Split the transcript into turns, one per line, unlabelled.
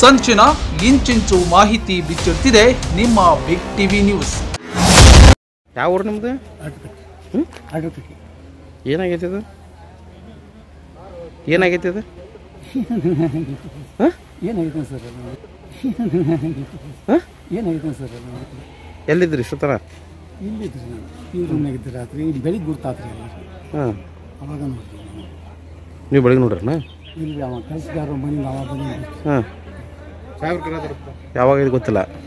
ಸಂಚಿನ ಇಂಚಿಂಚು ಮಾಹಿತಿ ಬಿಚ್ಚಿಡ್ತಿದೆ ನಿಮ್ಮ big TV news
ಯಾವ ಊರು ನಿಮ್ದು ಹ್ಞೂ
ಅಡ್ವೊಕೇಟ್
ಏನಾಗೈತೆ ಇದು ಏನಾಗೈತೆ ಇದು ಹಾಂ
ಏನಾಗಿದೆ ಸರ್
ಹಾಂ
ಏನಾಗಿದೆ ಸರ್
ಎಲ್ಲಿದ್ರಿ ಇಷ್ಟೊತ್ತನ
ಇಲ್ಲಿದ್ರಿ ನಾನು ಈ ರೂಮ್ನಾಗಿದ್ದೆ ರಾತ್ರಿ ಇಲ್ಲಿ ಬೆಳಿಗ್ಗೆ ಗುರ್ತಾತ್ರಿ ಎಲ್ಲ
ಹಾಂ
ಅವಾಗ ನೋಡ್ತೀವಿ ನಾವು
ನೀವು ಬೆಳಗ್ಗೆ ನೋಡ್ರಣ್ಣ
ಇಲ್ಲಿ ಅವ ಕೆಲಸಗಾರ ಮನೆಯಿಂದ ಅವ ಬಂದು
ಹಾಂ ಯಾವಾಗ ಇದು ಗೊತ್ತಿಲ್ಲ